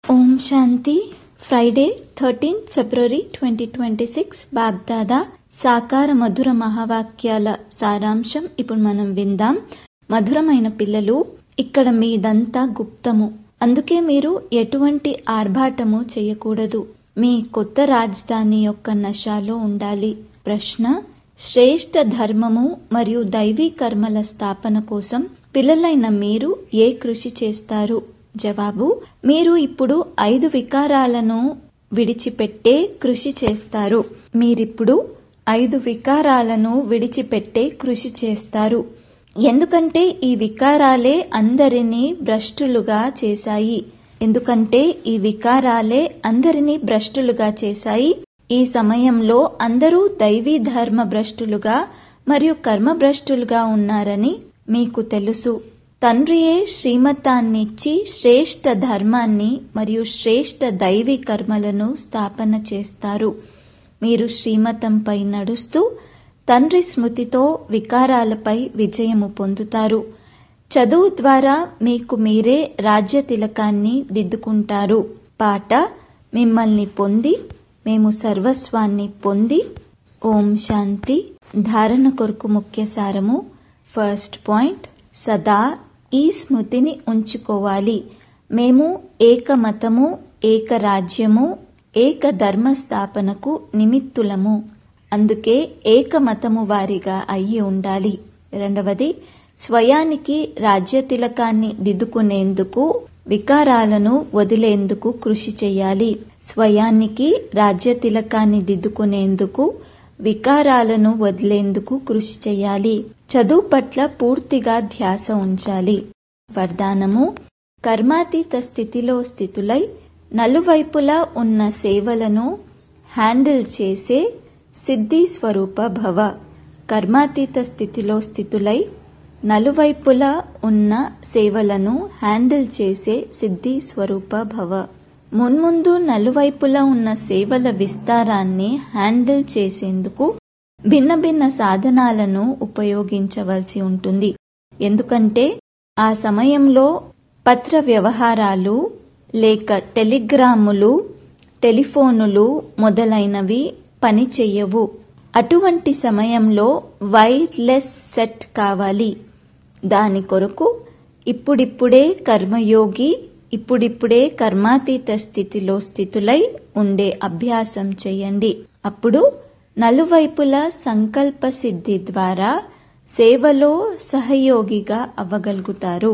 ఓం శాంతి Friday thirteen February twenty twenty six Babdada సాకార మధుర మహావాక్యాల సారాంశం ఇప్పుడు మనం విందాం మధురమైన పిల్లలు ఇక్కడ మీదంతా గుప్తము అందుకే మీరు ఎటువంటి ఆర్భాటము చేయకూడదు మీ కొత్త రాజధాని యొక్క నశాలో ఉండాలి ప్రశ్న శ్రేష్ఠ ధర్మము మరియు దైవీ కర్మల స్థాపన కోసం పిల్లలైన మీరు ఏ కృషి చేస్తారు జవాబు మీరు ఇప్పుడు ఐదు వికారాలను విడిచిపెట్టే కృషి చేస్తారు మీరిప్పుడు ఐదు వికారాలను విడిచిపెట్టే కృషి చేస్తారు ఎందుకంటే ఈ వికారాలే అందరినీ భ్రష్టులుగా చేశాయి ఎందుకంటే ఈ వికారాలే అందరినీ భ్రష్టులుగా చేశాయి ఈ సమయంలో అందరూ దైవీ ధర్మ భ్రష్టులుగా మరియు కర్మ భ్రష్టులుగా ఉన్నారని మీకు తెలుసు తండ్రియే శ్రీమతాన్నిచ్చి శ్రేష్ఠ ధర్మాన్ని మరియు శ్రేష్ఠ దైవీ కర్మలను స్థాపన చేస్తారు మీరు శ్రీమతంపై నడుస్తూ తండ్రి స్మృతితో వికారాలపై విజయము పొందుతారు చదువు ద్వారా మీకు మీరే రాజ్య తిలకాన్ని దిద్దుకుంటారు పాట మిమ్మల్ని పొంది మేము సర్వస్వాన్ని పొంది ఓం శాంతి ధారణ కొరకు ముఖ్య సారము ఫస్ట్ పాయింట్ సదా ఈ స్మృతిని ఉంచుకోవాలి మేము ఏక మతము ఏక రాజ్యము ఏక ధర్మ స్థాపనకు నిమిత్తులము అందుకే ఏక మతము వారిగా అయ్యి ఉండాలి రెండవది స్వయానికి రాజ్య తిలకాన్ని దిద్దుకునేందుకు వికారాలను వదిలేందుకు కృషి చేయాలి స్వయానికి రాజ్య తిలకాన్ని దిద్దుకునేందుకు వికారాలను వదిలేందుకు కృషి చేయాలి చదువు పట్ల పూర్తిగా ధ్యాస ఉంచాలి వరదానము కర్మాతీత స్థితిలో స్థితులై నలువైపులా ఉన్న సేవలను హ్యాండిల్ చేసే సిద్ధి స్వరూప భవ కర్మాతీత స్థితిలో స్థితులై నలువైపులా ఉన్న సేవలను హ్యాండిల్ చేసే సిద్ధి స్వరూప భవ మున్ముందు నలువైపులా ఉన్న సేవల విస్తారాన్ని హ్యాండిల్ చేసేందుకు భిన్న భిన్న సాధనాలను ఉపయోగించవలసి ఉంటుంది ఎందుకంటే ఆ సమయంలో పత్ర వ్యవహారాలు లేక టెలిగ్రాములు టెలిఫోనులు మొదలైనవి పనిచెయ్యవు అటువంటి సమయంలో వైర్లెస్ సెట్ కావాలి దాని కొరకు ఇప్పుడిప్పుడే కర్మయోగి ఇప్పుడిప్పుడే కర్మాతీత స్థితిలో స్థితులై ఉండే అభ్యాసం చేయండి అప్పుడు నలువైపుల సంకల్ప సిద్ధి ద్వారా సేవలో సహయోగిగా అవ్వగలుగుతారు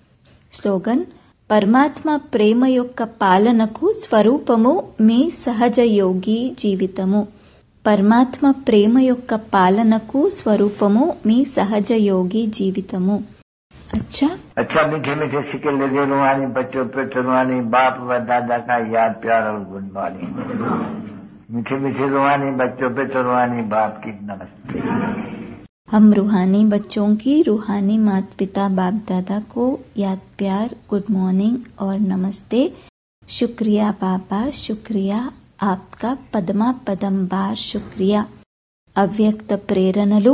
స్లోగన్ పరమాత్మ ప్రేమ యొక్క పాలనకు స్వరూపము మీ సహజ యోగి జీవితము పరమాత్మ ప్రేమ యొక్క పాలనకు స్వరూపము మీ సహజ యోగి జీవితము अच्छा अच्छा मीठे मीठे सिक्के लगे रुहानी बच्चों पे रुहानी बाप व दादा का याद प्यार और गुड मॉर्निंग मीठे मीठे रुहानी बच्चों पे रुहानी बाप की नमस्ते हम रूहानी बच्चों की रूहानी माता पिता बाप दादा को याद प्यार गुड मॉर्निंग और नमस्ते शुक्रिया पापा शुक्रिया आपका పదమా పదం బార్ శుక్రియా అవ్యక్త ప్రేరణలు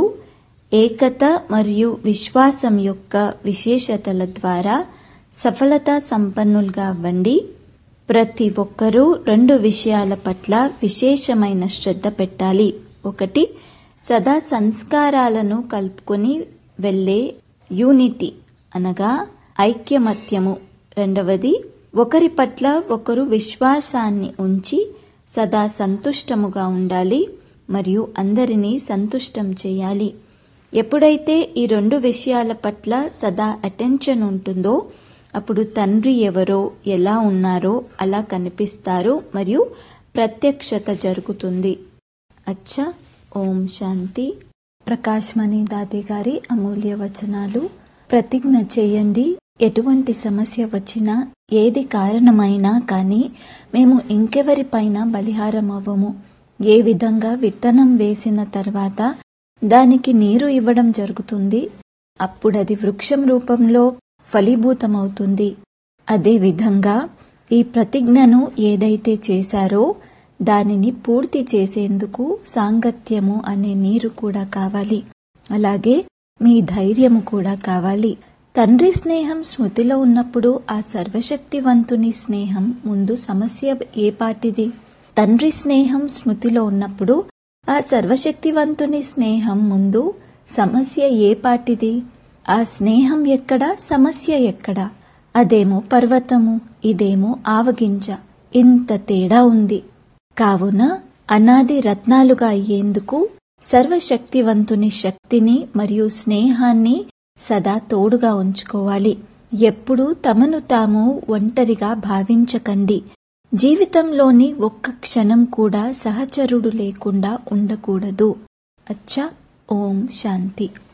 ఏకత మరియు విశ్వాసం యొక్క విశేషతల ద్వారా సఫలత సంపన్నులుగా అవ్వండి ప్రతి ఒక్కరూ రెండు విషయాల పట్ల విశేషమైన శ్రద్ధ పెట్టాలి ఒకటి సదా సంస్కారాలను కలుపుకొని వెళ్ళే యూనిటీ అనగా ఐక్యమత్యము రెండవది ఒకరి పట్ల ఒకరు విశ్వాసాన్ని ఉంచి సదా సంతుష్టముగా ఉండాలి మరియు అందరినీ సంతుష్టం చేయాలి ఎప్పుడైతే ఈ రెండు విషయాల పట్ల సదా అటెన్షన్ ఉంటుందో అప్పుడు తండ్రి ఎవరో ఎలా ఉన్నారో అలా కనిపిస్తారు మరియు ప్రత్యక్షత జరుగుతుంది అచ్చా ఓం శాంతి ప్రకాశ్మణి దాది గారి అమూల్య వచనాలు ప్రతిజ్ఞ చేయండి ఎటువంటి సమస్య వచ్చినా ఏది కారణమైనా కానీ మేము ఇంకెవరిపైన బలిహారం అవ్వము ఏ విధంగా విత్తనం వేసిన తర్వాత దానికి నీరు ఇవ్వడం జరుగుతుంది అప్పుడది వృక్షం రూపంలో ఫలీభూతమవుతుంది అదేవిధంగా ఈ ప్రతిజ్ఞను ఏదైతే చేశారో దానిని పూర్తి చేసేందుకు సాంగత్యము అనే నీరు కూడా కావాలి అలాగే మీ ధైర్యము కూడా కావాలి తండ్రి స్నేహం స్మృతిలో ఉన్నప్పుడు ఆ సర్వశక్తివంతుని స్నేహం ముందు సమస్య ఏ పాటిది తండ్రి స్నేహం స్మృతిలో ఉన్నప్పుడు ఆ సర్వశక్తివంతుని స్నేహం ముందు సమస్య ఏ పాటిది ఆ స్నేహం ఎక్కడ సమస్య ఎక్కడ అదేమో పర్వతము ఇదేమో ఆవగింజ ఇంత తేడా ఉంది కావున అనాది రత్నాలుగా అయ్యేందుకు సర్వశక్తివంతుని శక్తిని మరియు స్నేహాన్ని సదా తోడుగా ఉంచుకోవాలి ఎప్పుడూ తమను తాము ఒంటరిగా భావించకండి జీవితంలోని ఒక్క క్షణం కూడా సహచరుడు లేకుండా ఉండకూడదు అచ్చా ఓం శాంతి